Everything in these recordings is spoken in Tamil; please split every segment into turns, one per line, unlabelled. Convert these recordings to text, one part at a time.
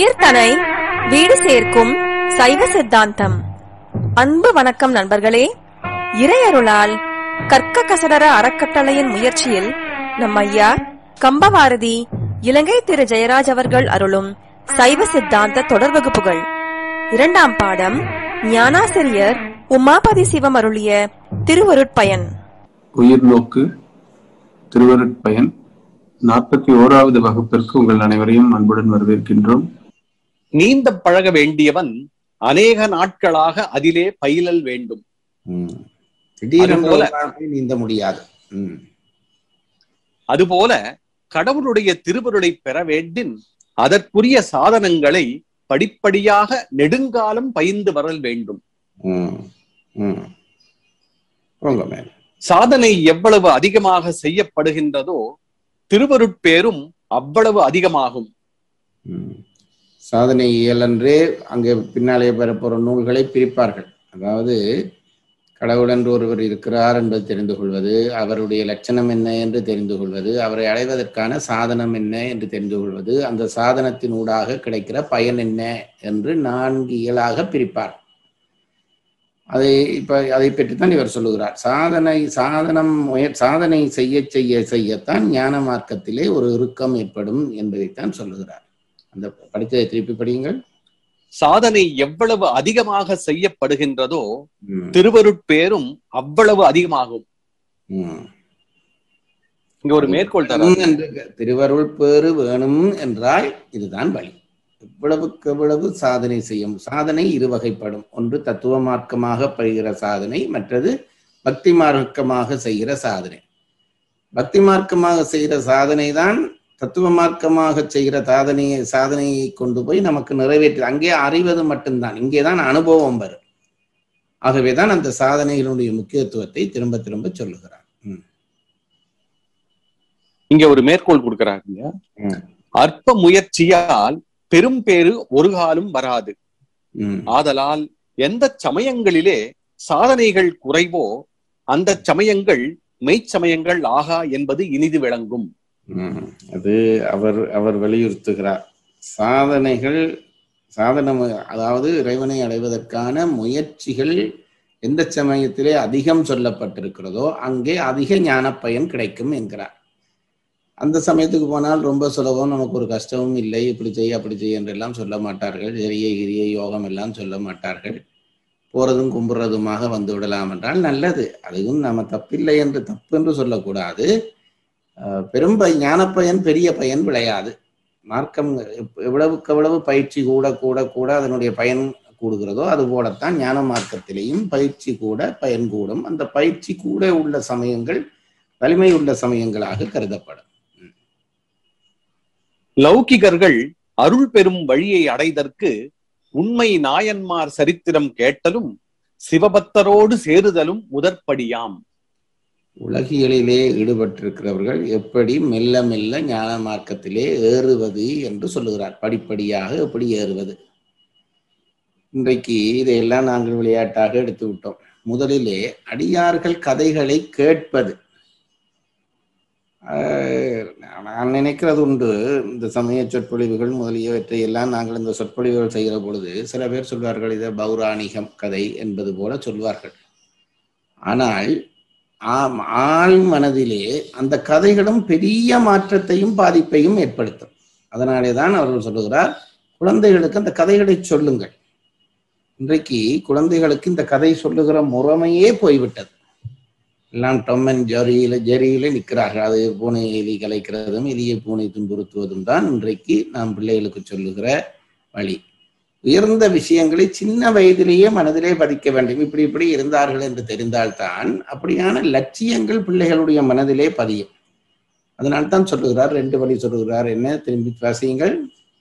உயிர்தனை வீடு சேர்க்கும் சைவ சித்தாந்தம் அன்பு வணக்கம் நண்பர்களே இறையருளால் கற்க கசடர அறக்கட்டளையின் முயற்சியில் நம் ஐயா கம்பவாரதி இலங்கை திரு ஜெயராஜ் அவர்கள் அருளும் சைவ சித்தாந்த தொடர் வகுப்புகள் இரண்டாம் பாடம் ஞானாசிரியர் உமாபதி சிவம் அருளிய திருவருட்பயன்
உயிர் நோக்கு திருவருட்பயன் நாற்பத்தி ஓராவது வகுப்பிற்கு உங்கள் அனைவரையும் அன்புடன் வரவேற்கின்றோம்
நீந்த பழக வேண்டியவன் அநேக நாட்களாக அதிலே பயிலல் வேண்டும்
ம். திடீரென்று
அதுபோல-
ஒரு நாள் போய் நீந்த முடியாது ம்.
அதுபோல கடவுளுடைய திருவருளை பெற வேண்டின் அதற்குரிய சாதனங்களை படிப்படியாக நெடுங்காலம் பயின்று வரல் வேண்டும்
ம். ம். போங்க மேல
சாதனை எவ்வளவு அதிகமாக செய்யப்படுகின்றதோ திருவருட்பேரும் அவ்வளவு அதிகமாகும்
ம். சாதனை இயலன்றே அங்கே பின்னாலே பெறப்போற நூல்களை பிரிப்பார்கள் அதாவது கடவுள் என்று ஒருவர் இருக்கிறார் என்பது தெரிந்து கொள்வது அவருடைய லட்சணம் என்ன என்று தெரிந்து கொள்வது அவரை அடைவதற்கான சாதனம் என்ன என்று தெரிந்து கொள்வது அந்த சாதனத்தின் ஊடாக கிடைக்கிற பயன் என்ன என்று நான்கு இயலாக பிரிப்பார் அதை இப்ப அதை பற்றித்தான் இவர் சொல்லுகிறார் சாதனை சாதனம் முய- சாதனை செய்ய செய்ய செய்யத்தான் ஞான மார்க்கத்திலே ஒரு இறுக்கம் ஏற்படும் என்பதைத்தான் சொல்லுகிறார் அந்த படித்ததை திருப்பி படியுங்கள்
சாதனை எவ்வளவு அதிகமாக செய்யப்படுகின்றதோ
ம்,
திருவருட்பேரும் அவ்வளவு அதிகமாகும்
ம்.
இங்க ஒரு மேற்கோள் தர
வேணும் என்று திருவருள் பேறு வேணும் என்றால் இதுதான் வழி எவ்வளவுக்கு எவ்வளவு சாதனை செய்யும் சாதனை இரு வகைப்படும் ஒன்று தத்துவ மார்க்கமாக பயிகிற சாதனை மற்றது பக்தி மார்க்கமாக செய்கிற சாதனை பக்தி மார்க்கமாக செய்கிற சாதனை தான் தத்துவ மார்க்கமாக செய்கிற சாதனையை சாதனையை கொண்டு போய் நமக்கு நிறைவேற்றி அங்கே அறிவது மட்டும்தான் இங்கேதான் அனுபவம் வரும் ஆகவேதான் அந்த சாதனைகளுடைய முக்கியத்துவத்தை திரும்ப திரும்ப சொல்லுகிறார் ம்.
இங்க ஒரு மேற்கோள் கொடுக்கிறாங்க
ம்.
அற்ப முயற்சியால் பெரும் பேறு ஒரு காலம் வராது
ம்.
ஆதலால் எந்த சமயங்களிலே சாதனைகள் குறைவோ அந்த சமயங்கள் மெய்ச்சமயங்கள் ஆகா என்பது இனிது விளங்கும்
ம். அது அவர் அவர் வலியுறுத்துகிறார் சாதனைகள் சாதனம் அதாவது இறைவனை அடைவதற்கான முயற்சிகள் எந்த சமயத்திலே அதிகம் சொல்லப்பட்டிருக்கிறதோ அங்கே அதிக ஞான பயன் கிடைக்கும் என்கிறார் அந்த சமயத்துக்கு போனால் ரொம்ப சுலபம் நமக்கு ஒரு கஷ்டமும் இல்லை இப்படி செய்ய அப்படி செய்ய என்றெல்லாம் சொல்ல மாட்டார்கள் ஜெரிய கிரிய யோகம் எல்லாம் சொல்ல மாட்டார்கள் போறதும் கும்புறதுமாக வந்து விடலாம் என்றால் நல்லது அதுவும் நம்ம தப்பில்லை என்று தப்பு என்று சொல்லக்கூடாது அஹ் பெரும் ப- ஞானப்பயன் பெரிய பயன் விளையாது மார்க்கம் எப்- எவ்வளவுக்கு எவ்வளவு பயிற்சி கூட கூட கூட அதனுடைய பயன் கூடுகிறதோ அது போலத்தான் ஞான மார்க்கத்திலேயும் பயிற்சி கூட பயன் கூடும் அந்த பயிற்சி கூட உள்ள சமயங்கள் வலிமை உள்ள சமயங்களாக கருதப்படும்
லௌகிகர்கள் அருள் பெறும் வழியை அடைதற்கு உண்மை நாயன்மார் சரித்திரம் கேட்டலும் சிவபக்தரோடு சேருதலும் முதற்படியாம்
உலகியலிலே ஈடுபட்டிருக்கிறவர்கள் எப்படி மெல்ல மெல்ல ஞான மார்க்கத்திலே ஏறுவது என்று சொல்லுகிறார் படிப்படியாக எப்படி ஏறுவது இன்றைக்கு இதையெல்லாம் நாங்கள் விளையாட்டாக எடுத்து விட்டோம் முதலிலே அடியார்கள் கதைகளை கேட்பது ஆஹ் நான் நினைக்கிறது உண்டு இந்த சமய சொற்பொழிவுகள் முதலியவற்றை எல்லாம் நாங்கள் இந்த சொற்பொழிவுகள் செய்கிற பொழுது சில பேர் சொல்வார்கள் இதை பௌராணிகம் கதை என்பது போல சொல்வார்கள் ஆனால் ஆம் ஆள் மனதிலே அந்த கதைகளும் பெரிய மாற்றத்தையும் பாதிப்பையும் ஏற்படுத்தும் அதனாலே தான் அவர்கள் சொல்லுகிறார் குழந்தைகளுக்கு அந்த கதைகளை சொல்லுங்கள் இன்றைக்கு குழந்தைகளுக்கு இந்த கதை சொல்லுகிற முறைமையே போய்விட்டது எல்லாம் டம் அண்ட் ஜெரியில ஜெரியில நிற்கிறார்கள் அது பூனை எலி கலைக்கிறதும் எலியை பூனை துன்புறுத்துவதும் தான் இன்றைக்கு நாம் பிள்ளைகளுக்கு சொல்லுகிற வழி உயர்ந்த விஷயங்களை சின்ன வயதிலேயே மனதிலே பதிக்க வேண்டும் இப்படி இப்படி இருந்தார்கள் என்று தெரிந்தால்தான் அப்படியான லட்சியங்கள் பிள்ளைகளுடைய மனதிலே பதியும் அதனால்தான் சொல்லுகிறார் ரெண்டு வழி சொல்லுகிறார் என்ன திரும்பி வாசியுங்கள்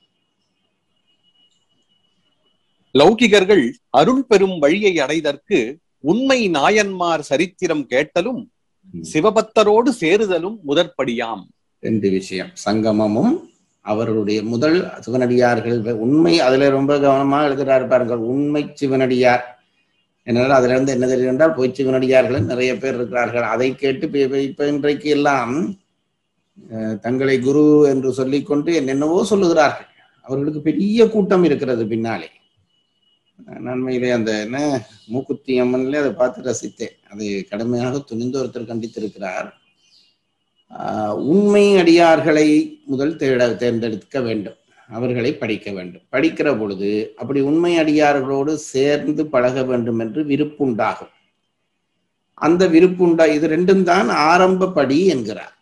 லௌகிகர்கள் அருள் பெறும் வழியை அடைதற்கு உண்மை நாயன்மார் சரித்திரம் கேட்டலும் சிவபக்தரோடு சேருதலும் முதற்படியாம்
ரெண்டு விஷயம் சங்கமமும் அவர்களுடைய முதல் சிவனடியார்கள் உண்மை அதுல ரொம்ப கவனமா எழுதுறாரு பாருங்கள் உண்மை சிவனடியார் என்னால் அதுல இருந்து என்ன தெரியும் என்றால் பொய் சிவனடியார்கள் நிறைய பேர் இருக்கிறார்கள் அதை கேட்டு இப்ப- இப்ப- இப்ப இன்றைக்கு எல்லாம் அஹ், தங்களை குரு என்று சொல்லிக்கொண்டு என்னென்னவோ சொல்லுகிறார்கள் அவர்களுக்கு பெரிய கூட்டம் இருக்கிறது பின்னாலே நன்மையிலே அந்த என்ன மூக்குத்தி அம்மன்ல அதை பார்த்து ரசித்தேன் அதை கடுமையாக துணிந்து ஒருத்தர் கண்டித்திருக்கிறார் ஆஹ் உண்மை அடியார்களை முதல் தேட தேர்ந்தெடுக்க வேண்டும் அவர்களை படிக்க வேண்டும் படிக்கிற பொழுது அப்படி உண்மை அடியார்களோடு சேர்ந்து பழக வேண்டும் என்று விருப்புண்டாகும் அந்த விருப்புண்டா இது ரெண்டும் தான் ஆரம்ப படி என்கிறார்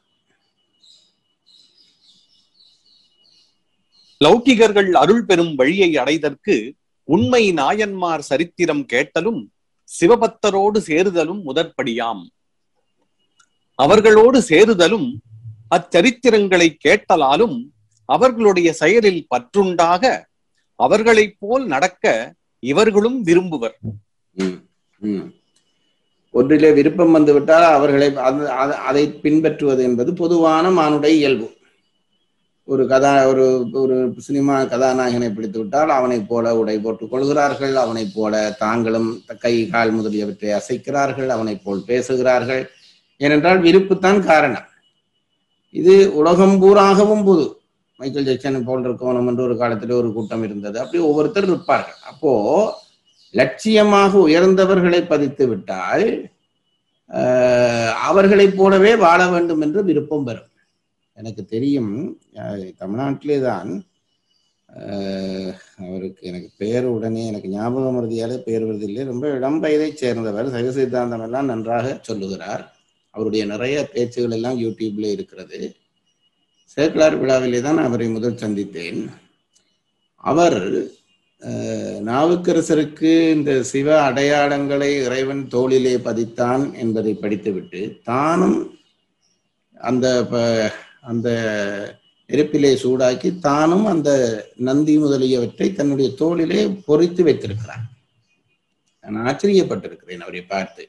லௌகிகர்கள் அருள் பெறும் வழியை அடைதற்கு உண்மை நாயன்மார் சரித்திரம் கேட்டலும் சிவபக்தரோடு சேருதலும் முதற்படியாம் அவர்களோடு சேருதலும் அச்சரித்திரங்களை கேட்டலாலும் அவர்களுடைய செயலில் பற்றுண்டாக அவர்களைப் போல் நடக்க இவர்களும் விரும்புவர்
ம், ம். ஒன்றிலே விருப்பம் வந்துவிட்டால் அவர்களை அது- அது- அதை பின்பற்றுவது என்பது பொதுவான மானுடைய இயல்பு ஒரு கதா ஒரு ஒரு சினிமா கதாநாயகனை பிடித்து விட்டால் அவனைப் போல உடை போட்டுக் கொள்கிறார்கள் அவனைப் போல தாங்களும் கை கால் முதலியவற்றை அசைக்கிறார்கள் அவனைப் போல் பேசுகிறார்கள் ஏனென்றால் விருப்புத்தான் காரணம் இது உலகம் பூராகவும் புது மைக்கேல் ஜாக்சன் போல் இருக்கணும் என்று ஒரு காலத்தில் ஒரு கூட்டம் இருந்தது அப்படி ஒவ்வொருத்தர் இருப்பார்கள் அப்போ லட்சியமாக உயர்ந்தவர்களை பதித்து விட்டால் ஆஹ், அவர்களைப் போலவே வாழ வேண்டும் என்று விருப்பம் வரும் எனக்கு தெரியும் ஆஹ், தமிழ்நாட்டிலே தான் ஆஹ், அவருக்கு எனக்கு பெயர் உடனே எனக்கு ஞாபகம் மருதியாலே பெயர் வருதில்லை ரொம்ப இடம்பெயரைச் சேர்ந்தவர் சைவ சித்தாந்தம் எல்லாம் நன்றாக சொல்லுகிறார் அவருடைய நிறைய பேச்சுகள் எல்லாம் யூடியூப்ல இருக்கிறது சேக்கலார் விழாவிலே தான் அவரை முதல் சந்தித்தேன் அவர் அஹ், நாவுக்கரசருக்கு இந்த சிவ அடையாளங்களை இறைவன் தோளிலே பதித்தான் என்பதை படித்துவிட்டு தானும் அந்த ப- அந்த நெருப்பிலே சூடாக்கி தானும் அந்த நந்தி முதலியவற்றை தன்னுடைய தோளிலே பொறித்து வைத்திருக்கிறார் நான் ஆச்சரியப்பட்டிருக்கிறேன் அவரை பார்த்து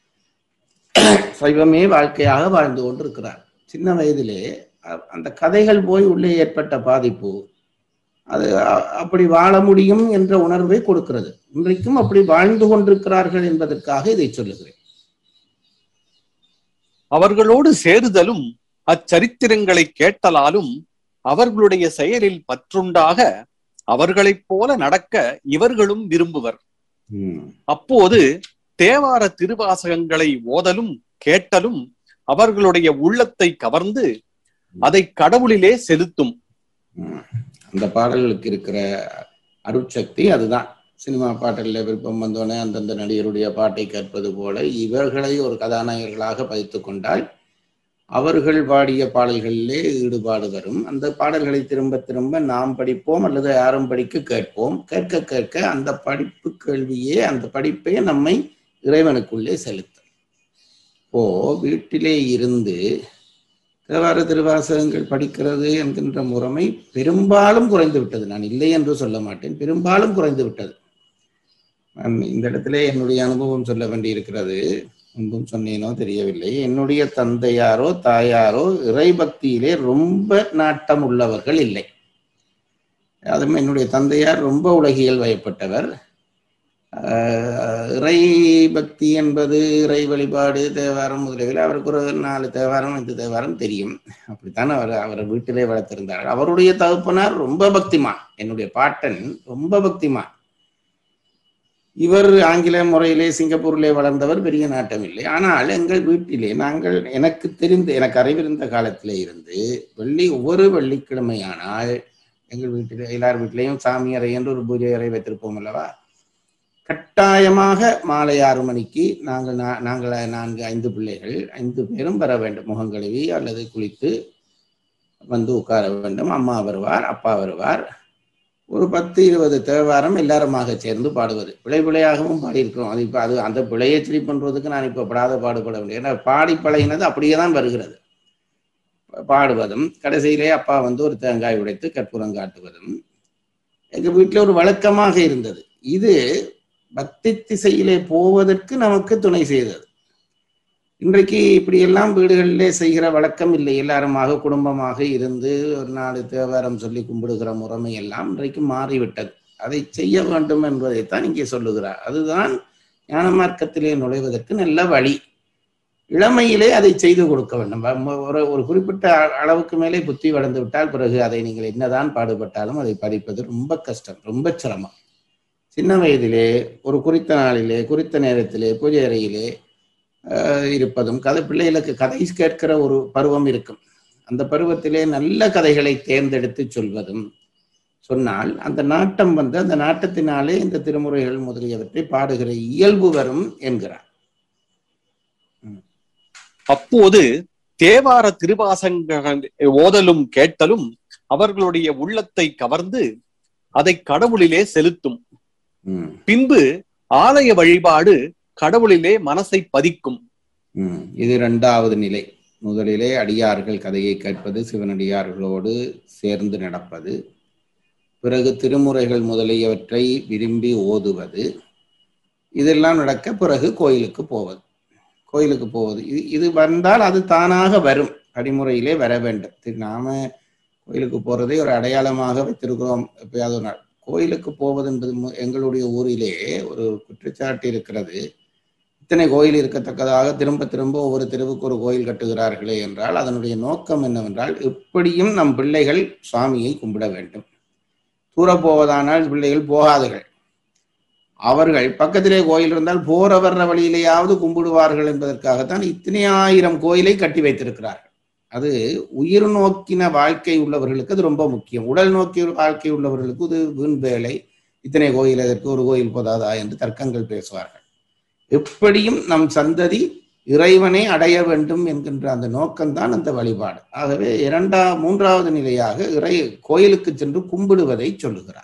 சைவமே வாழ்க்கையாக வாழ்ந்து கொண்டிருக்கிறார் சின்ன வயதிலே அ- அந்த கதைகள் போய் உள்ளே ஏற்பட்ட பாதிப்பு அது அ- அப்படி வாழ முடியும் என்ற உணர்வை கொடுக்கிறது இன்றைக்கும் அப்படி வாழ்ந்து கொண்டிருக்கிறார்கள் என்பதற்காக இதை சொல்லுகிறேன்
அவர்களோடு சேருதலும் அச்சரித்திரங்களை கேட்டலாலும் அவர்களுடைய செயலில் பற்றுண்டாக அவர்களைப் போல நடக்க இவர்களும் விரும்புவர்
ம்,
அப்போது தேவார திருவாசகங்களை ஓதலும் கேட்டலும் அவர்களுடைய உள்ளத்தை கவர்ந்து அதை கடவுளிலே செலுத்தும்
ம். அந்த பாடல்களுக்கு இருக்கிற அருட்சக்தி அதுதான் சினிமா பாடலில் விருப்பம் வந்தோடனே அந்தந்த நடிகருடைய பாட்டை கேட்பது போல இவர்களை ஒரு கதாநாயகர்களாக பதித்துக் கொண்டால் அவர்கள் பாடிய பாடல்களிலே ஈடுபாடு வரும் அந்த பாடல்களை திரும்ப திரும்ப நாம் படிப்போம் அல்லது யாரும் படிக்க கேட்போம் கேட்க கேட்க அந்த படிப்பு கேள்வியே அந்த படிப்பே நம்மை இறைவனுக்குள்ளே செலுத்தும் இப்போ வீட்டிலே இருந்து தேவார திருவாசகங்கள் படிக்கிறது என்கின்ற முறைமை பெரும்பாலும் குறைந்து விட்டது நான் இல்லை என்று சொல்ல மாட்டேன் பெரும்பாலும் குறைந்து விட்டது நான் இந்த இடத்திலே என்னுடைய அனுபவம் சொல்ல வேண்டியிருக்கிறது முன்பும் சொன்னேனோ தெரியவில்லை என்னுடைய தந்தையாரோ தாயாரோ இறைபக்தியிலே ரொம்ப நாட்டம் உள்ளவர்கள் இல்லை அதுவும் என்னுடைய தந்தையார் ரொம்ப உலகியல் வயப்பட்டவர் ஆஹ் இறை பக்தி என்பது இறை வழிபாடு தேவாரம் முதலியவில் அவருக்கு ஒரு நாலு தேவாரம் ஐந்து தேவாரம் தெரியும் அப்படித்தான் அவர் அவர் வீட்டிலே வளர்த்திருந்தார் அவருடைய தகப்பனார் ரொம்ப பக்திமான் என்னுடைய பாட்டன் ரொம்ப பக்திமான் இவர் ஆங்கில முறையிலே சிங்கப்பூரிலே வளர்ந்தவர் பெரிய நாட்டம் இல்லை ஆனால் எங்கள் வீட்டிலே நாங்கள் எனக்கு தெரிந்த எனக்கு அறிவிருந்த காலத்திலே இருந்து வெள்ளி ஒவ்வொரு வெள்ளிக்கிழமையானால் எங்கள் வீட்டிலே எல்லார் வீட்டிலேயும் சாமி அறை என்று ஒரு பூஜை அறை வைத்திருப்போம் அல்லவா கட்டாயமாக மாலை ஆறு மணிக்கு நாங்கள் நா- நாங்கள் நான்கு ஐந்து பிள்ளைகள் ஐந்து பேரும் வர வேண்டும் முகம் கழுவி அல்லது குளித்து வந்து உட்கார வேண்டும் அம்மா வருவார் அப்பா வருவார் ஒரு பத்து இருபது தேவாரம் எல்லாருமாக சேர்ந்து பாடுவது பிழை பிழையாகவும் பாடியிருக்கிறோம் அது இப்போ அது அந்த பிழையை சரி பண்ணுறதுக்கு நான் இப்போ படாத பாடுபட முடியும் ஏன்னா பாடி பழகினது அப்படியே தான் வருகிறது பாடுவதும் கடைசியிலே அப்பா வந்து ஒரு தேங்காய் உடைத்து கற்பூரம் காட்டுவதும் எங்கள் வீட்டில் ஒரு வழக்கமாக இருந்தது இது பக்தி திசையிலே போவதற்கு நமக்கு துணை செய்தது இன்றைக்கு இப்படியெல்லாம் வீடுகளிலே செய்கிற வழக்கம் இல்லை எல்லாருமாக குடும்பமாக இருந்து ஒரு நாலு தேவாரம் சொல்லி கும்பிடுகிற முறைமை எல்லாம் இன்றைக்கு மாறிவிட்டது அதை செய்ய வேண்டும் என்பதைத்தான் இங்கே சொல்லுகிறார் அதுதான் ஞான மார்க்கத்திலே நுழைவதற்கு நல்ல வழி இளமையிலே அதை செய்து கொடுக்க வேண்டும் வ- ஒரு ஒரு குறிப்பிட்ட அ- அளவுக்கு மேலே புத்தி வளர்ந்து விட்டால் பிறகு அதை நீங்கள் என்னதான் பாடுபட்டாலும் அதை படிப்பது ரொம்ப கஷ்டம் ரொம்ப சிரமம் சின்ன வயதிலே ஒரு குறித்த நாளிலே குறித்த நேரத்திலே பூஜை அறையிலே ஆஹ், இருப்பதும் கதை பிள்ளைகளுக்கு கதை கேட்கிற ஒரு பருவம் இருக்கும் அந்த பருவத்திலே நல்ல கதைகளை தேர்ந்தெடுத்து சொல்வதும் சொன்னால் அந்த நாட்டம் வந்து அந்த நாட்டத்தினாலே இந்த திருமுறைகள் முதலியவற்றை பாடுகிற இயல்பு வரும் என்கிறார்
அப்போது தேவார திருவாசகங்கள் ஓதலும் கேட்டலும் அவர்களுடைய உள்ளத்தை கவர்ந்து அதை கடவுளிலே செலுத்தும்
ம்,
பின்பு ஆலய வழிபாடு கடவுளிலே மனசை பதிக்கும்
ம். இது இரண்டாவது நிலை முதலிலே அடியார்கள் கதையை கேட்பது சிவனடியார்களோடு சேர்ந்து நடப்பது பிறகு திருமுறைகள் முதலியவற்றை விரும்பி ஓதுவது இதெல்லாம் நடக்க பிறகு கோயிலுக்கு போவது கோயிலுக்கு போவது இது இது வந்தால் அது தானாக வரும் படிமுறையிலே வர வேண்டும் திரு நாம கோயிலுக்கு போறதை ஒரு அடையாளமாக வைத்திருக்கிறோம் எப்பயாவது ஒரு நாள் கோயிலுக்கு போவது என்பது மு- எங்களுடைய ஊரிலே ஒரு குற்றச்சாட்டு இருக்கிறது இத்தனை கோயில் இருக்கத்தக்கதாக திரும்ப திரும்ப ஒவ்வொரு தெருவுக்கு ஒரு கோயில் கட்டுகிறார்களே என்றால் அதனுடைய நோக்கம் என்னவென்றால் எப்படியும் நம் பிள்ளைகள் சுவாமியை கும்பிட வேண்டும் தூர போவதானால் பிள்ளைகள் போகாதுகள் அவர்கள் பக்கத்திலே கோயில் இருந்தால் போற வர்ற வழியிலேயாவது கும்பிடுவார்கள் என்பதற்காகத்தான் இத்தனை ஆயிரம் கோயிலை கட்டி வைத்திருக்கிறார்கள் அது உயிர் நோக்கின வாழ்க்கை உள்ளவர்களுக்கு அது ரொம்ப முக்கியம் உடல் நோக்கிய வாழ்க்கை உள்ளவர்களுக்கு இது வீண் வேலை இத்தனை கோயில் எதற்கு ஒரு கோயில் போதாதா என்று தர்க்கங்கள் பேசுவார்கள் எப்படியும் நம் சந்ததி இறைவனை அடைய வேண்டும் என்கின்ற அந்த நோக்கம்தான் அந்த வழிபாடு ஆகவே இரண்டா மூன்றாவது நிலையாக இறை கோயிலுக்கு சென்று கும்பிடுவதை சொல்லுகிறார்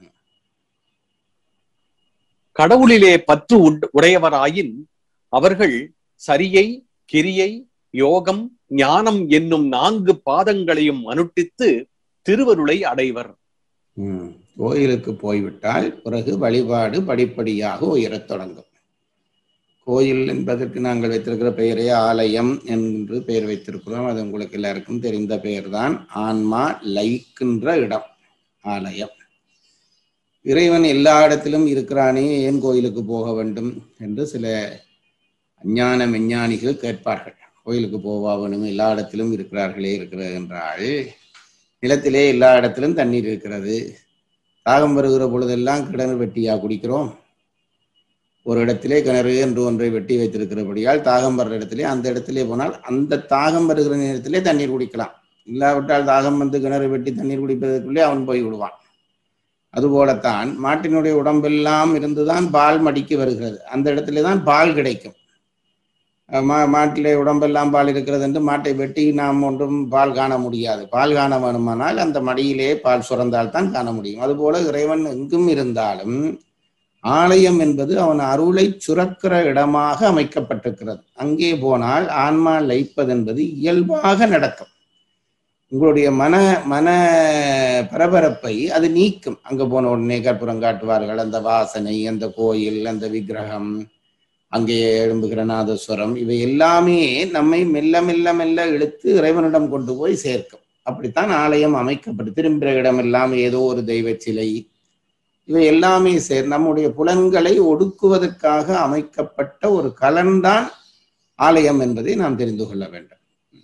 கடவுளிலே பற்று உட்- உடையவராயின் அவர்கள் சரியை கிரியை யோகம் ஞானம் என்னும் நான்கு பாதங்களையும் அனுட்டித்து திருவருளை அடைவர்
ம். கோயிலுக்கு போய்விட்டால் பிறகு வழிபாடு படிப்படியாக உயரத் தொடங்கும் கோயில் என்பதற்கு நாங்கள் வைத்திருக்கிற பெயரே ஆலயம் என்று பெயர் வைத்திருக்கிறோம் அது உங்களுக்கு எல்லாருக்கும் தெரிந்த பெயர்தான் ஆன்மா லைக்கின்ற இடம் ஆலயம் இறைவன் எல்லா இடத்திலும் இருக்கிறானே ஏன் கோயிலுக்கு போக வேண்டும் என்று சில அஞ்ஞான விஞ்ஞானிகள் கேட்பார்கள் கோயிலுக்கு போவா வேணும் எல்லா இடத்திலும் இருக்கிறார்களே இருக்கிறது என்றால் நிலத்திலே எல்லா இடத்திலும் தண்ணீர் இருக்கிறது தாகம் வருகிற பொழுதெல்லாம் கிணறு வெட்டியா குடிக்கிறோம் ஒரு இடத்திலே கிணறு என்று ஒன்றை வெட்டி வைத்திருக்கிறபடியால் தாகம் வர்ற இடத்திலே அந்த இடத்திலே போனால் அந்த தாகம் வருகிற நேரத்திலே தண்ணீர் குடிக்கலாம் இல்லாவிட்டால் தாகம் வந்து கிணறு வெட்டி தண்ணீர் குடிப்பதற்குள்ளே அவன் போய் விடுவான் அதுபோலத்தான் மாட்டினுடைய உடம்பெல்லாம் இருந்துதான் பால் மடிக்கு வருகிறது அந்த இடத்திலே தான் பால் கிடைக்கும் அஹ் மா மாட்டிலே உடம்பெல்லாம் பால் இருக்கிறது என்று மாட்டை வெட்டி நாம் ஒன்றும் பால் காண முடியாது பால் காண வேணுமானால் அந்த மடியிலே பால் சுரந்தால் தான் காண முடியும் அதுபோல இறைவன் எங்கும் இருந்தாலும் ஆலயம் என்பது அவன் அருளை சுரக்கிற இடமாக அமைக்கப்பட்டிருக்கிறது அங்கே போனால் ஆன்மா லைப்பது என்பது இயல்பாக நடக்கும் உங்களுடைய மன மன பரபரப்பை அது நீக்கும் அங்க போன உடனே கற்பூரம் காட்டுவார்கள் அந்த வாசனை அந்த கோயில் அந்த விக்கிரகம் அங்கே எழும்புகிற நாதஸ்வரம் இவை எல்லாமே நம்மை மெல்ல மெல்ல மெல்ல இழுத்து இறைவனிடம் கொண்டு போய் சேர்க்கும் அப்படித்தான் ஆலயம் அமைக்கப்பட்டு திரும்புகிற இடமெல்லாம் ஏதோ ஒரு தெய்வ சிலை இவை எல்லாமே சேர் நம்முடைய புலன்களை ஒடுக்குவதற்காக அமைக்கப்பட்ட ஒரு கலன்தான் ஆலயம் என்பதை நாம் தெரிந்து கொள்ள வேண்டும்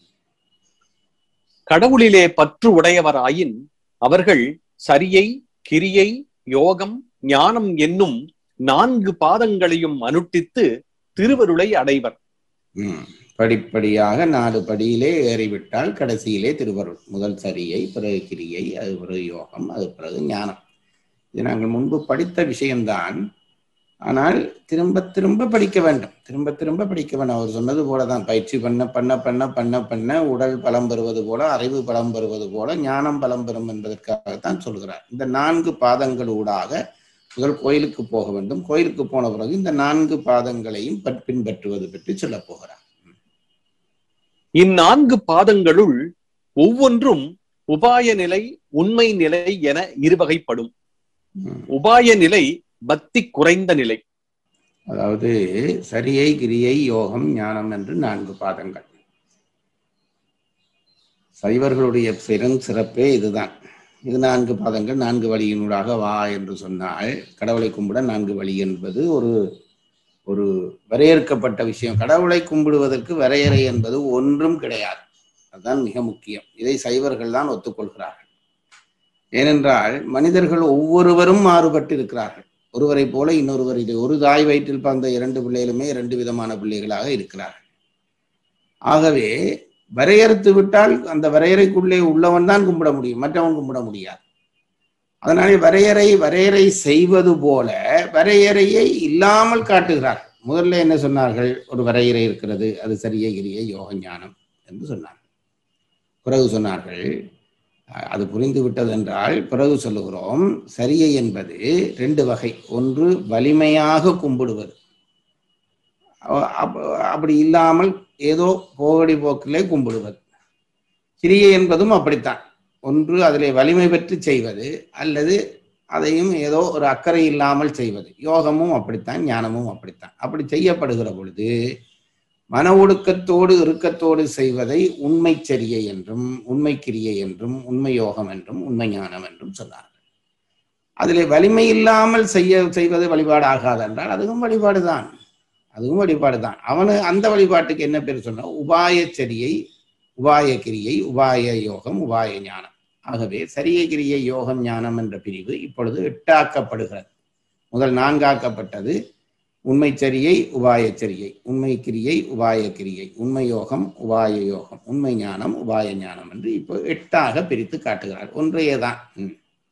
கடவுளிலே பற்று உடையவராயின் அவர்கள் சரியை கிரியை யோகம் ஞானம் என்னும் நான்கு பாதங்களையும் அனுட்டித்து திருவருளை அடைவர்
ம். படிப்படியாக நாலு படியிலே ஏறிவிட்டால் கடைசியிலே திருவருள் முதல் சரியை பிறகு கிரியை அது பிறகு யோகம் அது பிறகு ஞானம் இது நாங்கள் முன்பு படித்த விஷயம்தான் ஆனால் திரும்ப திரும்ப படிக்க வேண்டும் திரும்ப திரும்ப படிக்க வேண்டும் அவர் சொன்னது போலதான் பயிற்சி பண்ண பண்ண பண்ண பண்ண பண்ண உடல் பலம் பெறுவது போல அறிவு பலம் பெறுவது போல ஞானம் பலம் பெறும் என்பதற்காகத்தான் சொல்கிறார் இந்த நான்கு பாதங்களூடாக முதல் கோயிலுக்கு போக வேண்டும் கோயிலுக்கு போன பிறகு இந்த நான்கு பாதங்களையும் பற்- பின்பற்றுவது பற்றி சொல்லப் போகிறார்
இந்நான்கு பாதங்களுள் ஒவ்வொன்றும் உபாய நிலை உண்மை நிலை என இருவகைப்படும்
ம்.
உபாய நிலை பக்தி குறைந்த நிலை
அதாவது சரியை கிரியை யோகம் ஞானம் என்று நான்கு பாதங்கள் சைவர்களுடைய பெரும் சிறப்பே இதுதான் இது நான்கு பாதங்கள் நான்கு வழியினூடாக வா என்று சொன்னால் கடவுளை கும்பிட நான்கு வழி என்பது ஒரு ஒரு வரையறுக்கப்பட்ட விஷயம் கடவுளை கும்பிடுவதற்கு வரையறை என்பது ஒன்றும் கிடையாது அதுதான் மிக முக்கியம் இதை சைவர்கள் தான் ஒத்துக்கொள்கிறார்கள் ஏனென்றால் மனிதர்கள் ஒவ்வொருவரும் மாறுபட்டு இருக்கிறார்கள் ஒருவரை போல இன்னொருவர் இது ஒரு தாய் வயிற்றில் பிறந்த இரண்டு பிள்ளைகளுமே இரண்டு விதமான பிள்ளைகளாக இருக்கிறார்கள் ஆகவே வரையறுத்து விட்டால் அந்த வரையறைக்குள்ளே உள்ளவன் தான் கும்பிட முடியும் மற்றவன் கும்பிட முடியாது அதனாலே வரையறை வரையறை செய்வது போல வரையறையை இல்லாமல் காட்டுகிறார் முதல்ல என்ன சொன்னார்கள் ஒரு வரையறை இருக்கிறது அது சரியே கிரிய யோக ஞானம் என்று சொன்னார்கள் பிறகு சொன்னார்கள் அஹ், அது புரிந்து விட்டது என்றால் பிறகு சொல்லுகிறோம் சரியை என்பது ரெண்டு வகை ஒன்று வலிமையாக கும்பிடுவது அ- அப்ப- அப்படி இல்லாமல் ஏதோ போகடி போக்கிலே கும்பிடுவது கிரியை என்பதும் அப்படித்தான் ஒன்று அதிலே வலிமை பெற்று செய்வது அல்லது அதையும் ஏதோ ஒரு அக்கறை இல்லாமல் செய்வது யோகமும் அப்படித்தான் ஞானமும் அப்படித்தான் அப்படி செய்யப்படுகிற பொழுது மன ஒடுக்கத்தோடு இறுக்கத்தோடு செய்வதை உண்மை சரியை என்றும் உண்மை கிரியை என்றும் உண்மை யோகம் என்றும் உண்மை ஞானம் என்றும் சொன்னார்கள் அதிலே வலிமை இல்லாமல் செய்ய செய்வது வழிபாடு ஆகாது என்றால் அதுவும் வழிபாடுதான் அதுவும் வழிபாடுதான் அவனு அந்த வழிபாட்டுக்கு என்ன பேர் சொன்னா உபாய சரியை உபாய கிரியை உபாய யோகம் உபாய ஞானம் ஆகவே சரிய கிரியை யோகம் ஞானம் என்ற பிரிவு இப்பொழுது எட்டாக்கப்படுகிறது முதல் நான்காக்கப்பட்டது உண்மை சரியை உபாய சரியை உண்மை கிரியை உபாய கிரியை உண்மை யோகம் உபாய யோகம் உண்மை ஞானம் உபாய ஞானம் என்று இப்போ எட்டாக பிரித்து காட்டுகிறார் ஒன்றையே தான் ம்.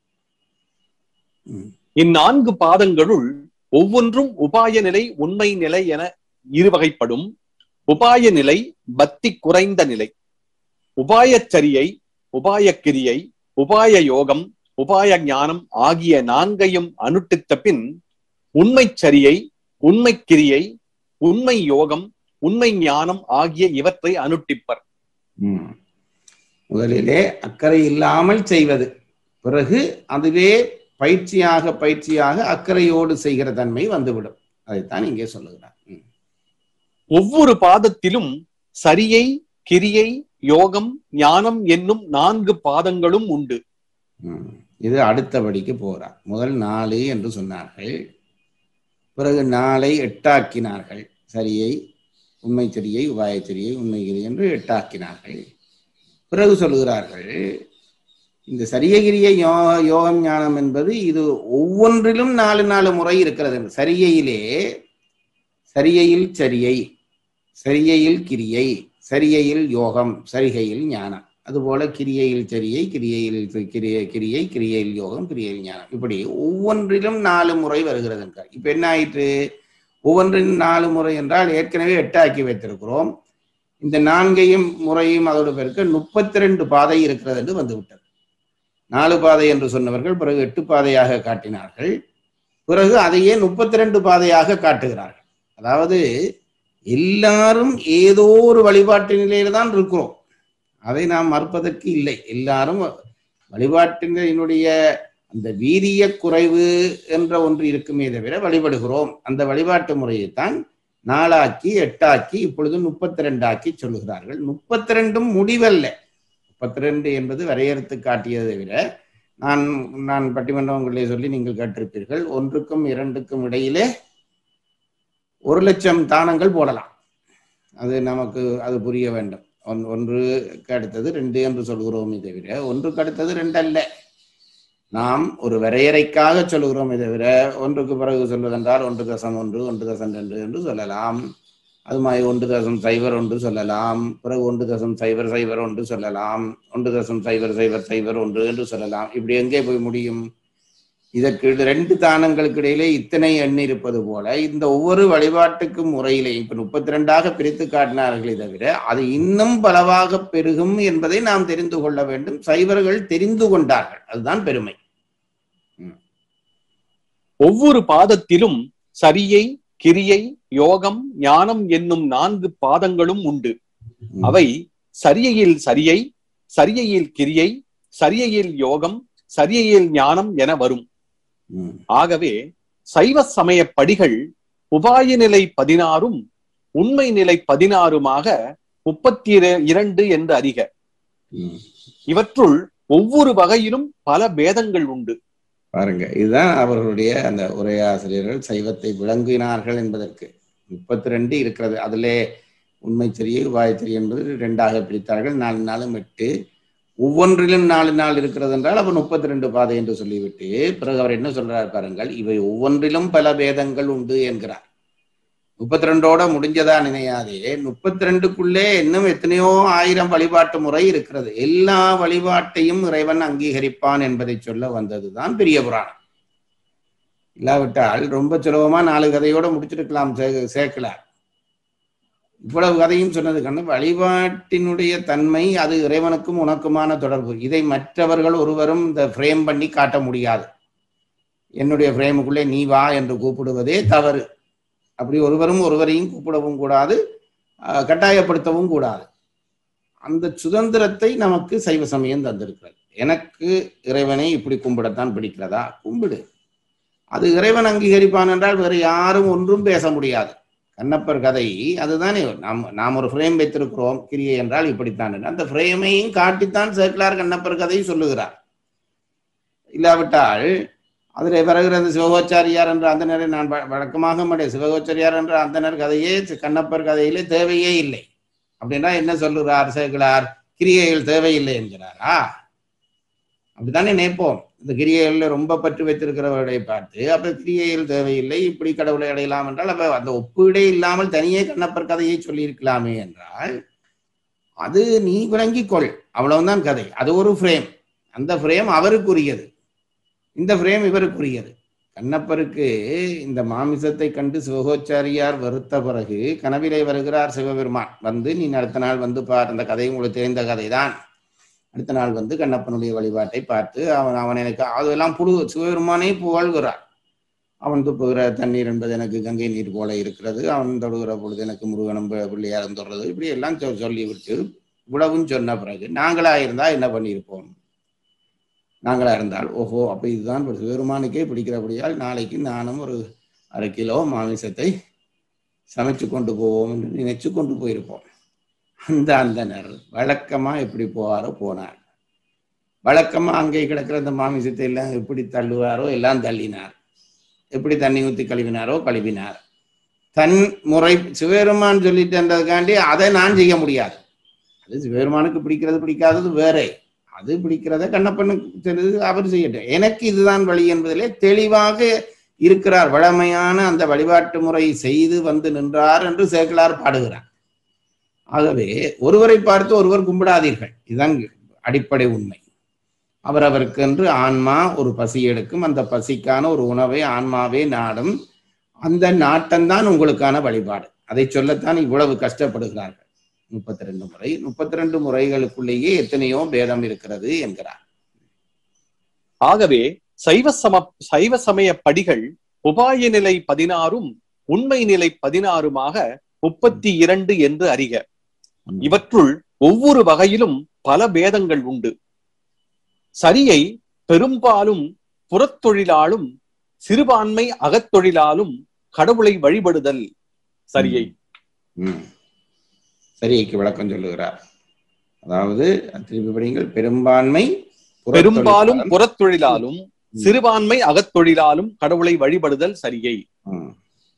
ம்.
இந்நான்கு பாதங்களுள் ஒவ்வொன்றும் உபாய நிலை உண்மை நிலை என இருவகைப்படும் உபாய நிலை பக்தி குறைந்த நிலை உபாயச் சரியை உபாய கிரியை உபாய யோகம் உபாய ஞானம் ஆகிய நான்கையும் அனுட்டித்த பின் உண்மை சரியை உண்மை கிரியை உண்மை யோகம் உண்மை ஞானம் ஆகிய இவற்றை அனுட்டிப்பர்
ம். முதலிலே அக்கறை இல்லாமல் செய்வது பிறகு அதுவே பயிற்சியாக பயிற்சியாக அக்கறையோடு செய்கிற தன்மை வந்துவிடும் அதைத்தான் இங்கே சொல்லுகிறார் ம்.
ஒவ்வொரு பாதத்திலும் சரியை கிரியை யோகம் ஞானம் என்னும் நான்கு பாதங்களும் உண்டு
ம். இது அடுத்தபடிக்கு போறார் முதல் நாலு என்று சொன்னார்கள் பிறகு நாளை எட்டாக்கினார்கள் சரியை உண்மை சரியை உபாய சரியை உண்மை கிரி என்று எட்டாக்கினார்கள் பிறகு சொல்லுகிறார்கள் இந்த சரியகிரிய யோ யோகம் ஞானம் என்பது இது ஒவ்வொன்றிலும் நாலு நாலு முறை இருக்கிறது சரியையிலே சரியையில் சரியை சரியையில் கிரியை சரியையில் யோகம் சரிகையில் ஞானம் அதுபோல கிரியையில் சரியை கிரியையில் கிரிய கிரியை கிரியையில் யோகம் கிரியையில் ஞானம் இப்படி ஒவ்வொன்றிலும் நாலு முறை வருகிறது என்றார். இப்ப என்ன ஆயிற்று ஒவ்வொன்றிலும் நாலு முறை என்றால் ஏற்கனவே எட்டாக்கி வைத்திருக்கிறோம் இந்த நான்கையும் முறையும் அதோடு பெருக்க முப்பத்தி ரெண்டு பாதை இருக்கிறது என்று வந்துவிட்டது நாலு பாதை என்று சொன்னவர்கள் பிறகு எட்டு பாதையாக காட்டினார்கள் பிறகு அதையே முப்பத்தி ரெண்டு பாதையாக காட்டுகிறார்கள் அதாவது எல்லாரும் ஏதோ ஒரு வழிபாட்டு நிலையில தான் இருக்கிறோம் அதை நாம் மறுப்பதற்கு இல்லை எல்லாரும் வழிபாட்டினுடைய அந்த வீரிய குறைவு என்ற ஒன்று இருக்குமே தவிர வழிபடுகிறோம் அந்த வழிபாட்டு முறையைத்தான் நாலாக்கி எட்டாக்கி இப்பொழுது முப்பத்தி ரெண்டாக்கி சொல்லுகிறார்கள் முப்பத்தி ரெண்டும் முடிவல்ல முப்பத்தி ரெண்டு என்பது வரையறுத்து காட்டியதை விட நான் நான் பட்டிமன்றங்களிலே சொல்லி நீங்கள் கேட்டிருப்பீர்கள் ஒன்றுக்கும் இரண்டுக்கும் இடையிலே ஒரு லட்சம் தானங்கள் போடலாம் அது நமக்கு அது புரிய வேண்டும் ஒன்- ஒன்றுக்கு அடுத்தது ரெண்டு என்று சொல்கிறோமே தவிர ஒன்றுக்கு அடுத்தது ரெண்டு அல்ல நாம் ஒரு வரையறைக்காக சொல்லுகிறோமே தவிர ஒன்றுக்கு பிறகு சொல்வதென்றால் ஒன்று தசம் ஒன்று ஒன்று தசம் ரெண்டு என்று சொல்லலாம் அது மாதிரி ஒன்று தசம் சைபர் ஒன்று சொல்லலாம் பிறகு ஒன்று தசம் சைபர் சைபர் ஒன்று சொல்லலாம் ஒன்று தசம் சைபர் சைபர் சைபர் ஒன்று என்று சொல்லலாம் இப்படி எங்கே போய் முடியும் இதற்கு ரெண்டு தானங்களுக்கு இடையிலே இத்தனை எண் இருப்பது போல இந்த ஒவ்வொரு வழிபாட்டுக்கு முறையிலே இப்ப முப்பத்தி ரெண்டாக பிரித்து காட்டினார்களே தவிர அது இன்னும் பலவாக பெருகும் என்பதை நாம் தெரிந்து கொள்ள வேண்டும் சைவர்கள் தெரிந்து கொண்டார்கள் அதுதான் பெருமை
ஒவ்வொரு பாதத்திலும் சரியை கிரியை யோகம் ஞானம் என்னும் நான்கு பாதங்களும் உண்டு அவை சரியையில் சரியை சரியையில் கிரியை சரியையில் யோகம் சரியையில் ஞானம் என வரும்
ம்,
ஆகவே சைவ சமய படிகள் உபாய நிலை பதினாறும் உண்மை நிலை பதினாறுமாக முப்பத்தி இர- இரண்டு என்று அறிக
ம்.
இவற்றுள் ஒவ்வொரு வகையிலும் பல பேதங்கள் உண்டு
பாருங்க இதுதான் அவர்களுடைய அந்த உரையாசிரியர்கள் சைவத்தை விளங்கினார்கள் என்பதற்கு முப்பத்தி ரெண்டு இருக்கிறது அதிலே உண்மைச்சரியை உபாயச்சரி என்பது ரெண்டாக பிரித்தார்கள் நாலு நாளும் எட்டு ஒவ்வொன்றிலும் நாலு நாள் இருக்கிறது என்றால் அப்ப முப்பத்தி ரெண்டு பாதை என்று சொல்லிவிட்டு பிறகு அவர் என்ன சொல்றார் பாருங்கள் இவை ஒவ்வொன்றிலும் பல பேதங்கள் உண்டு என்கிறார் முப்பத்தி ரெண்டோட முடிஞ்சதா நினையாதே முப்பத்தி ரெண்டுக்குள்ளே இன்னும் எத்தனையோ ஆயிரம் வழிபாட்டு முறை இருக்கிறது எல்லா வழிபாட்டையும் இறைவன் அங்கீகரிப்பான் என்பதை சொல்ல வந்ததுதான் பெரிய புராணம் இல்லாவிட்டால் ரொம்ப சுலபமா நாலு கதையோட முடிச்சிருக்கலாம் சே- சேர்க்கலார் இவ்வளவு கதையும் சொன்னது கண்ணு வழிபாட்டினுடைய தன்மை அது இறைவனுக்கும் உனக்குமான தொடர்பு இதை மற்றவர்கள் ஒருவரும் இந்த ஃப்ரேம் பண்ணி காட்ட முடியாது என்னுடைய ஃப்ரேமுக்குள்ளே நீ வா என்று கூப்பிடுவதே தவறு அப்படி ஒருவரும் ஒருவரையும் கூப்பிடவும் கூடாது அஹ், கட்டாயப்படுத்தவும் கூடாது அந்த சுதந்திரத்தை நமக்கு சைவ சமயம் தந்திருக்கிறது எனக்கு இறைவனை இப்படி கும்பிடத்தான் பிடிக்கிறதா கும்பிடு அது இறைவன் அங்கீகரிப்பான் என்றால் வேறு யாரும் ஒன்றும் பேச முடியாது கண்ணப்பர் கதை அதுதானே நாம் நாம் ஒரு ஃப்ரேம் வைத்திருக்கிறோம் கிரியை என்றால் இப்படித்தான் என்று. அந்த ஃப்ரேமையும் காட்டித்தான் சேர்க்கலார் கண்ணப்பர் கதை சொல்லுகிறார் இல்லாவிட்டால் அதில் வருகிற சிவகோச்சாரியார் என்ற அந்தனரை நான் வ- வழக்கமாக மாட்டேன் சிவகோச்சாரியார் என்ற அந்தனர் கதையே சி- கண்ணப்பர் கதையிலே தேவையே இல்லை அப்படின்னா என்ன சொல்லுகிறார் சேர்க்கிறார் கிரியைகள் தேவையில்லை என்கிறாரா அப்படித்தானே நினைப்போம் இந்த கிரியைகள்ல ரொம்ப பற்று வைத்திருக்கிறவர்களை பார்த்து அப்ப கிரியைகள் தேவையில்லை இப்படி கடவுளை அடையலாம் என்றால் அப்ப அந்த ஒப்பீடே இல்லாமல் தனியே கண்ணப்பர் கதையை சொல்லியிருக்கலாமே என்றால் அது நீ விளங்கிக் கொள் அவ்வளவுதான் கதை அது ஒரு ஃப்ரேம் அந்த ஃப்ரேம் அவருக்குரியது இந்த ஃப்ரேம் இவருக்குரியது கண்ணப்பருக்கு இந்த மாமிசத்தை கண்டு சிவகோச்சாரியார் வெறுத்த பிறகு கனவிலே வருகிறார் சிவபெருமான் வந்து நீ அடுத்த நாள் வந்து பார் அந்த கதை உங்களுக்கு தெரிந்த கதைதான் அடுத்த நாள் வந்து கண்ணப்பனுடைய வழிபாட்டை பார்த்து அவன் அவன் எனக்கு அதெல்லாம் புழு சிவபெருமானே புகழ்கிறார் அவன் துப்புகிற தண்ணீர் என்பது எனக்கு கங்கை நீர் போல இருக்கிறது அவன் தொடுகிற பொழுது எனக்கு முருகனும் பி- பிள்ளையாரும் தொடுறது இப்படி எல்லாம் சொ- சொல்லிவிட்டு இவ்வளவும் சொன்ன பிறகு நாங்களா இருந்தா என்ன பண்ணியிருப்போம் நாங்களா இருந்தால் ஓஹோ அப்ப இதுதான் இப்ப சிவபெருமானுக்கே பிடிக்கிறபடியால் நாளைக்கு நானும் ஒரு அரை கிலோ மாமிசத்தை சமைச்சு கொண்டு போவோம் என்று நினைச்சு கொண்டு போயிருப்போம் அந்த அந்தனர் வழக்கமா எப்படி போவாரோ போனார் வழக்கமா அங்கே கிடக்கிற அந்த மாமிசத்தை எல்லாம் எப்படி தள்ளுவாரோ எல்லாம் தள்ளினார் எப்படி தண்ணி ஊத்தி கழுவினாரோ கழுவினார் தன் முறை சிவபெருமான் சொல்லிட்டேன்றதுக்காண்டி அதை நான் செய்ய முடியாது அது சிவபெருமானுக்கு பிடிக்கிறது பிடிக்காதது வேறே அது பிடிக்கிறத கண்ணப்பனுக்கு தெரிஞ்சது அவர் செய்யட்டும் எனக்கு இதுதான் வழி என்பதிலே தெளிவாக இருக்கிறார் வழமையான அந்த வழிபாட்டு முறை செய்து வந்து நின்றார் என்று சேக்கலார் பாடுகிறார் ஆகவே ஒருவரை பார்த்து ஒருவர் கும்பிடாதீர்கள் இதுதான் அடிப்படை உண்மை அவரவருக்கென்று ஆன்மா ஒரு பசி எடுக்கும் அந்த பசிக்கான ஒரு உணவை ஆன்மாவே நாடும் அந்த நாட்டம்தான் உங்களுக்கான வழிபாடு அதை சொல்லத்தான் இவ்வளவு கஷ்டப்படுகிறார்கள் முப்பத்தி ரெண்டு முறை முப்பத்தி ரெண்டு முறைகளுக்குள்ளேயே எத்தனையோ பேதம் இருக்கிறது என்கிறார்
ஆகவே சைவ சம சைவ சமய படிகள் உபாய நிலை பதினாறும் உண்மை நிலை பதினாறுமாக முப்பத்தி இரண்டு என்று அறிக இவற்றுள் ஒவ்வொரு வகையிலும் பல பேதங்கள் உண்டு சரியை பெரும்பாலும் புறத்தொழிலாலும் சிறுபான்மை அகத்தொழிலாலும் கடவுளை வழிபடுதல் சரியை
ம். சரியைக்கு விளக்கம் சொல்லுகிறார் அதாவது திருப்பி படிங்கள் பெரும்பான்மை
பெரும்பாலும்
புறத்தொழிலாளர்.
புறத்தொழிலாலும் சிறுபான்மை அகத்தொழிலாலும் கடவுளை வழிபடுதல் சரியை
ம்.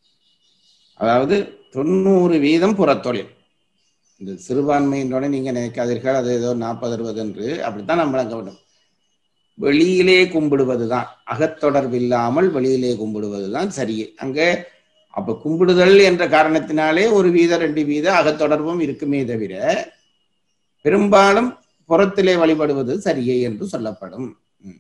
அதாவது தொண்ணூறு வீதம் புறத்தொழில் இந்த சிறுபான்மையினோட நீங்க நினைக்காதீர்கள் அது ஏதோ நாற்பது அறுபது என்று அப்படித்தான் நம்ம விளங்க வேண்டும் வெளியிலே கும்பிடுவதுதான் அகத்தொடர்பு இல்லாமல் வெளியிலே கும்பிடுவதுதான் சரியே அங்க அப்ப கும்பிடுதல் என்ற காரணத்தினாலே ஒரு வீத ரெண்டு வீத அகத்தொடர்பும் இருக்குமே தவிர பெரும்பாலும் புறத்திலே வழிபடுவது சரியே என்று சொல்லப்படும்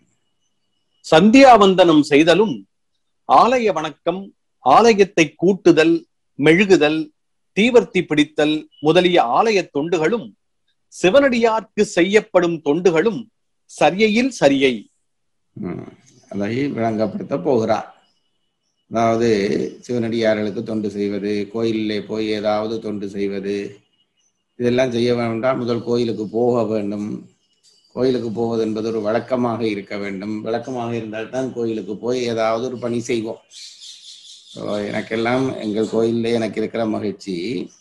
சந்தியாவந்தனம் செய்தலும் ஆலய வணக்கம் ஆலயத்தை கூட்டுதல் மெழுகுதல் தீவர்த்தி பிடித்தல் முதலிய ஆலய தொண்டுகளும் சிவனடியார்க்கு செய்யப்படும் தொண்டுகளும் சரியையில் சரியை
ம். அதை விளங்கப்படுத்த போகிறார் அதாவது சிவனடியார்களுக்கு தொண்டு செய்வது கோயிலிலே போய் ஏதாவது தொண்டு செய்வது இதெல்லாம் செய்ய வேண்டாம் முதல் கோயிலுக்கு போக வேண்டும் கோயிலுக்கு போவது என்பது ஒரு வழக்கமாக இருக்க வேண்டும் வழக்கமாக இருந்தால்தான் கோயிலுக்கு போய் ஏதாவது ஒரு பணி செய்வோம் ஸோ எனக்கெல்லாம் எங்கள் கோயிலிலே எனக்கு இருக்கிற மகிழ்ச்சி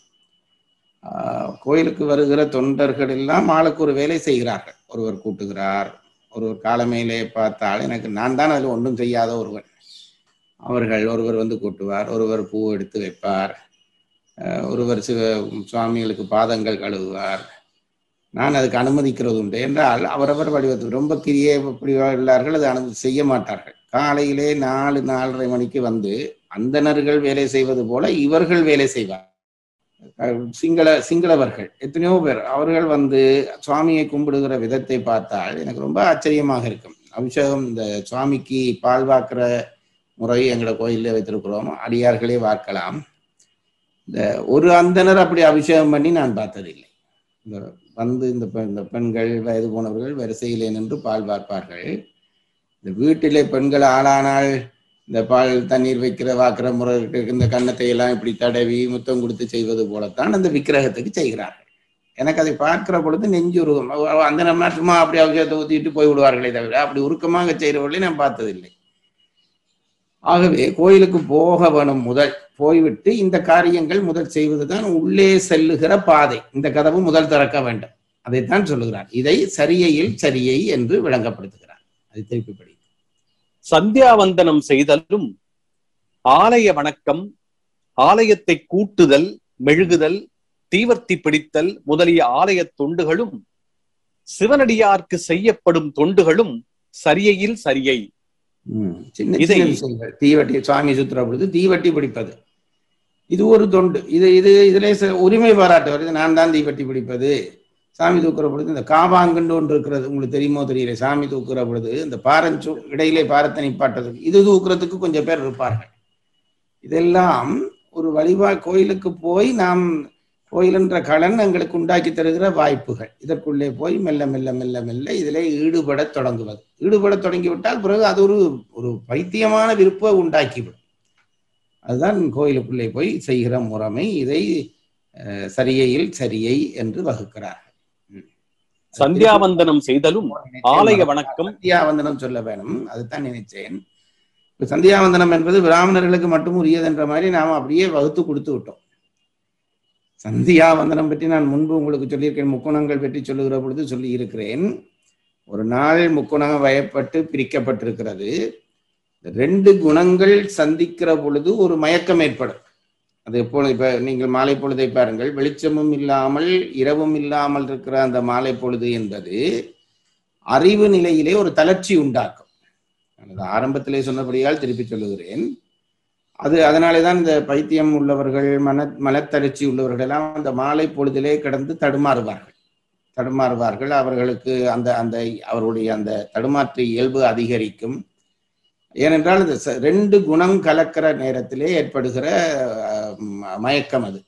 ஆஹ், கோயிலுக்கு வருகிற தொண்டர்கள் எல்லாம் ஆளுக்கு ஒரு வேலை செய்கிறார்கள் ஒருவர் கூட்டுகிறார் ஒருவர் காலமையிலே பார்த்தால் எனக்கு நான் தான் அதில் ஒன்றும் செய்யாத ஒருவன் அவர்கள் ஒருவர் வந்து கூட்டுவார் ஒருவர் பூ எடுத்து வைப்பார் அஹ், ஒருவர் சிவ சுவாமிகளுக்கு பாதங்கள் கழுவுவார் நான் அதுக்கு அனுமதிக்கிறது உண்டு என்றால் அவரவர் வடிவத்தில் ரொம்ப கிரியே இப்படி உள்ளார்கள் அதை அனுமதி செய்ய மாட்டார்கள் காலையிலே நாலு நாலரை மணிக்கு வந்து அந்தணர்கள் வேலை செய்வது போல இவர்கள் வேலை செய்வார் அஹ் சிங்கள சிங்களவர்கள் எத்தனையோ பேர் அவர்கள் வந்து சுவாமியை கும்பிடுகிற விதத்தை பார்த்தால் எனக்கு ரொம்ப ஆச்சரியமாக இருக்கும் அபிஷேகம் இந்த சுவாமிக்கு பால் வாக்குற முறை எங்களை கோயிலில் வைத்திருக்கிறோம் அடியார்களே வார்க்கலாம் இந்த ஒரு அந்தனர் அப்படி அபிஷேகம் பண்ணி நான் பார்த்ததில்லை இந்த வந்து இந்த பெ- இந்த பெண்கள் வயது போனவர்கள் வரிசையிலே நின்று பால் பார்ப்பார்கள் இந்த வீட்டிலே பெண்கள் ஆளானால் இந்த பால் தண்ணீர் வைக்கிற வாக்குற முறை இருக்கு, இந்த கன்னத்தை எல்லாம் இப்படி தடவி முத்தம் கொடுத்து செய்வது போலத்தான் அந்த விக்கிரகத்துக்கு செய்கிறார்கள் எனக்கு அதை பார்க்கிற பொழுது நெஞ்சு உருகும் அவ- அவ அந்த நம்ம சும்மா அப்படி அவசியத்தை ஊத்திட்டு போய் விடுவார்களே தவிர அப்படி உருக்கமாக செய்கிறவர்களை நான் பார்த்ததில்லை ஆகவே கோயிலுக்கு போக வேணும் முதல் போய்விட்டு இந்த காரியங்கள் முதல் செய்வதுதான் உள்ளே செல்லுகிற பாதை இந்த கதவு முதல் திறக்க வேண்டும் அதைத்தான் சொல்லுகிறார் இதை சரியையில் சரியை என்று விளங்கப்படுத்துகிறார் அதை திருப்பி படி
சந்தியாவந்தனம் செய்தலும் ஆலய வணக்கம் ஆலயத்தை கூட்டுதல் மெழுகுதல் தீவர்த்தி பிடித்தல் முதலிய ஆலய தொண்டுகளும் சிவனடியார்க்கு செய்யப்படும் தொண்டுகளும் சரியையில் சரியை
ம். சின்ன
இதை-
சின்ன விஷயங்கள் தீவட்டி சுவாமி சுத்துற பொழுது தீவட்டி பிடிப்பது இது ஒரு தொண்டு இது இது இதிலே சில உரிமை பாராட்டு வருது நான் தான் தீவட்டி பிடிப்பது சாமி தூக்குற பொழுது இந்த காவாங்கண்டு ஒன்று இருக்கிறது உங்களுக்கு தெரியுமோ தெரியல சாமி தூக்குற பொழுது இந்த பாரஞ்சு இடையிலே பாரத்தை நிப்பாட்டதுக்கு இது தூக்குறதுக்கு கொஞ்சம் பேர் இருப்பார்கள் இதெல்லாம் ஒரு வழிபா கோயிலுக்கு போய் நாம் கோயில் என்ற கலன் எங்களுக்கு உண்டாக்கி தருகிற வாய்ப்புகள் இதற்குள்ளே போய் மெல்ல மெல்ல மெல்ல மெல்ல இதிலே ஈடுபடத் தொடங்குவது ஈடுபடத் தொடங்கிவிட்டால் பிறகு அது ஒரு ஒரு பைத்தியமான விருப்பை உண்டாக்கிவிடும் அதுதான் கோயிலுக்குள்ளே போய் செய்கிற முறைமை இதை அஹ், சரியையில் சரியை என்று வகுக்கிறார்கள் ம்.
சந்தியாவந்தனம் செய்தலும் ஆலய வணக்கம்
சந்தியாவந்தனம் சொல்ல வேணும் அதுதான் நினைச்சேன் இப்ப சந்தியாவந்தனம் என்பது பிராமணர்களுக்கு மட்டும் உரியது என்ற மாதிரி நாம் அப்படியே வகுத்து கொடுத்து விட்டோம் சந்தியாவந்தனம் பற்றி நான் முன்பு உங்களுக்கு சொல்லியிருக்கேன் முக்குணங்கள் பற்றி சொல்லுகிற பொழுது சொல்லி இருக்கிறேன் ஒரு நாள் முக்குணம் வயப்பட்டு பிரிக்கப்பட்டிருக்கிறது இந்த ரெண்டு குணங்கள் சந்திக்கிற பொழுது ஒரு மயக்கம் ஏற்படும் அது எப்பொழுது இப்ப நீங்கள் மாலை பொழுதை பாருங்கள் வெளிச்சமும் இல்லாமல் இரவும் இல்லாமல் இருக்கிற அந்த மாலை பொழுது என்பது அறிவு நிலையிலே ஒரு தளர்ச்சி உண்டாக்கும் நான் அது ஆரம்பத்திலே சொன்னபடியால் திருப்பி சொல்லுகிறேன் அது அதனாலே தான் இந்த பைத்தியம் உள்ளவர்கள் மன மனத்தளர்ச்சி உள்ளவர்கள் எல்லாம் அந்த மாலை பொழுதிலே கிடந்து தடுமாறுவார்கள் தடுமாறுவார்கள் அவர்களுக்கு அந்த அந்த அவருடைய அந்த தடுமாற்று இயல்பு அதிகரிக்கும் ஏனென்றால் இந்த ச- ரெண்டு குணம் கலக்கிற நேரத்திலே ஏற்படுகிற அஹ், ம- மயக்கம் அது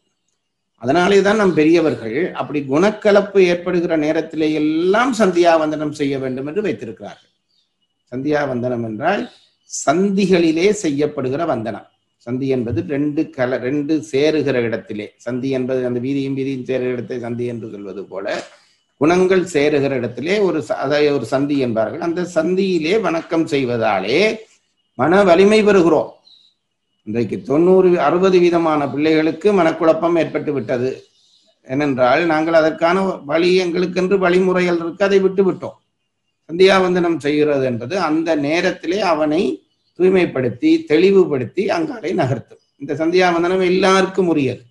அதனாலே தான் நம் பெரியவர்கள் அப்படி குணக்கலப்பு ஏற்படுகிற நேரத்திலே எல்லாம் சந்தியாவந்தனம் செய்ய வேண்டும் என்று வைத்திருக்கிறார்கள் சந்தியாவந்தனம் என்றால் சந்திகளிலே செய்யப்படுகிற வந்தனம் சந்தி என்பது ரெண்டு கல ரெண்டு சேருகிற இடத்திலே சந்தி என்பது அந்த வீதியும் வீதியும் சேருகிற இடத்தை சந்தி என்று சொல்வது போல குணங்கள் சேருகிற இடத்திலே ஒரு ச- அதை ஒரு சந்தி என்பார்கள் அந்த சந்தியிலே வணக்கம் செய்வதாலே மன வலிமை பெறுகிறோம் இன்றைக்கு தொண்ணூறு அறுபது வீதமான பிள்ளைகளுக்கு மனக்குழப்பம் ஏற்பட்டு விட்டது ஏனென்றால் நாங்கள் அதற்கான வழி எங்களுக்கென்று வழிமுறைகள் இருக்கு அதை விட்டு விட்டோம் சந்தியாவந்தனம் செய்கிறது என்பது அந்த நேரத்திலே அவனை தூய்மைப்படுத்தி தெளிவுபடுத்தி அங்காலை நகர்த்தும் இந்த சந்தியாவந்தனம் எல்லாருக்கும் உரியது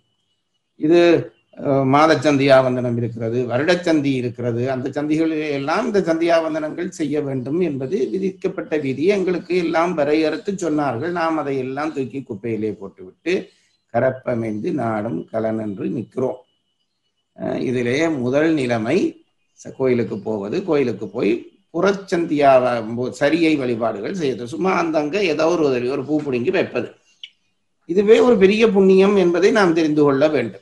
இது அஹ், மாதச் சந்தியாவந்தனம் இருக்கிறது வருடச்சந்தி இருக்கிறது அந்த சந்திகளில் எல்லாம் இந்த சந்தியாவந்தனங்கள் செய்ய வேண்டும் என்பது விதிக்கப்பட்ட விதி எங்களுக்கு எல்லாம் வரையறுத்து சொன்னார்கள் நாம் அதை எல்லாம் தூக்கி குப்பையிலே போட்டுவிட்டு கரப்பமைந்து நாடும் கலன் என்று நிற்கிறோம் அஹ், இதிலே முதல் நிலைமை ச- கோயிலுக்கு போவது கோயிலுக்கு போய் புறச்சந்தியா சரியை வழிபாடுகள் செய்யறது சும்மா அந்தங்க ஏதோ ஒரு உதவி ஒரு பூ பிடுங்கி வைப்பது இதுவே ஒரு பெரிய புண்ணியம் என்பதை நாம் தெரிந்து கொள்ள வேண்டும்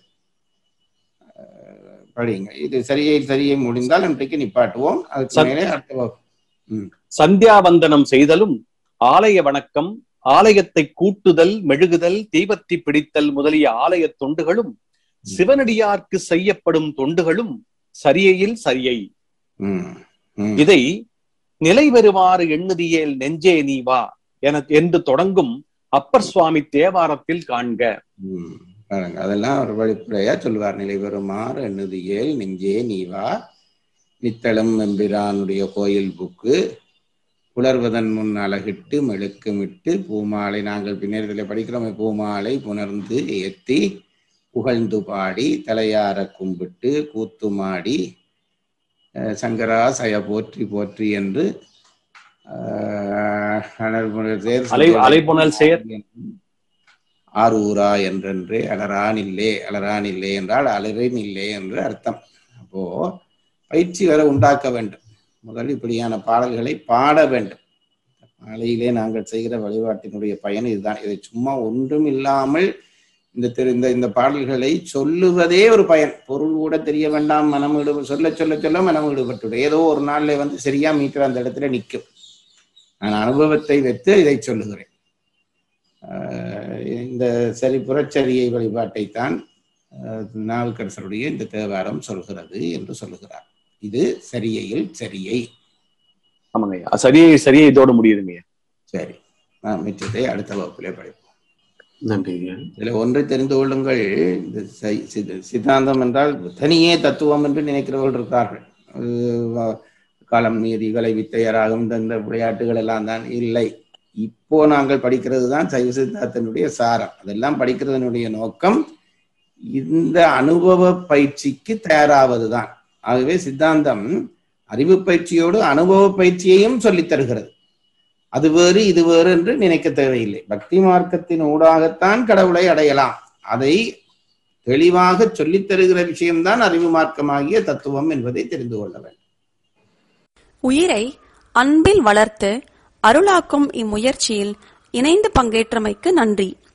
அஹ், படிங்க இது சரியை சரியை முடிந்தால் இன்றைக்கு நிப்பாட்டுவோம் அதுக்கு
சத்-
மேலே அடுத்த வகுப்பு.
சந்தியாவந்தனம் செய்தலும் ஆலய வணக்கம் ஆலயத்தை கூட்டுதல் மெழுகுதல் தீபத்தி பிடித்தல் முதலிய ஆலய தொண்டுகளும் சிவனடியார்க்கு செய்யப்படும் தொண்டுகளும் சரியையில் சரியை
ம், ம்.
இதை நிலை பெறுமாறு எண்ணுதியேல் நெஞ்சே நீ வா என என்று தொடங்கும் அப்பர் சுவாமி தேவாரத்தில் காண்க
ம், பாருங்க அதெல்லாம் ஒரு வெளிப்படையா சொல்லுவார் நிலை பெறுமாறு எண்ணுதியேல் நெஞ்சே நீவா நித்தளம் எம்பிரானுடைய கோயில் புக்கு புலர்வதன் முன் அழகிட்டு மெழுக்குமிட்டு பூமாலை நாங்கள் பின்னேறதில் படிக்கிறோமே பூமாலை புணர்ந்து ஏத்தி புகழ்ந்து பாடி தலையார கும்பிட்டு கூத்துமாடி அஹ், சங்கரா சய போற்றி போற்றி என்று அஹ், அனல்முனிவர் சேர்
அலை அலைபுணல் சேர்
ஆரூரா என்றென்று அலரான் இல்லை அலரான் இல்லை என்றால் அலரின் இல்லை என்று அர்த்தம் அப்போ பயிற்சி வர உண்டாக்க வேண்டும் முதல் இப்படியான பாடல்களை பாட வேண்டும் மாலையிலே நாங்கள் செய்கிற வழிபாட்டினுடைய பயன் இதுதான் இதை சும்மா ஒன்றும் இல்லாமல் இந்த திரு இந்த இந்த பாடல்களை சொல்லுவதே ஒரு பயன் பொருள் கூட தெரிய வேண்டாம் மனம் ஈடு சொல்ல சொல்ல சொல்ல மனம் ஈடுபட்டுவிடும் ஏதோ ஒரு நாள்ல வந்து சரியா மீட்டர் அந்த இடத்துல நிற்கும் நான் அனுபவத்தை வைத்து இதை சொல்லுகிறேன் ஆஹ் இந்த சரி புறச்சரியை வழிபாட்டைத்தான் ஆஹ் நாவுக்கரசருடைய இந்த தேவாரம் சொல்கிறது என்று சொல்லுகிறார் இது சரியையில் சரியை
ஆமாங்க ஐயா சரியை சரியை இதோட முடியுதுங்க ஐயா
சரி நான் மிச்சத்தை அடுத்த வகுப்பிலே படிப்போம்
நன்றி ஐயா
இதுல ஒன்றை தெரிந்து கொள்ளுங்கள் இந்த சி- சி- சித்தாந்தம் என்றால் தனியே தத்துவம் என்று நினைக்கிறவர்கள் இருக்கார்கள் அது வ- காலம் நீதி கலை வித்தையராகும் இந்த இந்த விளையாட்டுகள் எல்லாம் தான் இல்லை இப்போ நாங்கள் படிக்கிறது தான் சைவ சித்தாந்தத்தினுடைய சாரம் அதெல்லாம் படிக்கிறதனுடைய நோக்கம் இந்த அனுபவ பயிற்சிக்கு தயாராவது தான் ஆகவே சித்தாந்தம் அறிவு பயிற்சியோடு அனுபவ பயிற்சியையும் சொல்லித் தருகிறது அது வேறு இது வேறு என்று நினைக்க தேவையில்லை பக்தி மார்க்கத்தின் ஊடாகத்தான் கடவுளை அடையலாம் அதை தெளிவாக சொல்லித் தருகிற விஷயம்தான் அறிவு மார்க்கமாகிய தத்துவம் என்பதை தெரிந்து கொள்ள வேண்டும்
உயிரை அன்பில் வளர்த்து அருளாக்கும் இம்முயற்சியில் இணைந்து பங்கேற்றமைக்கு நன்றி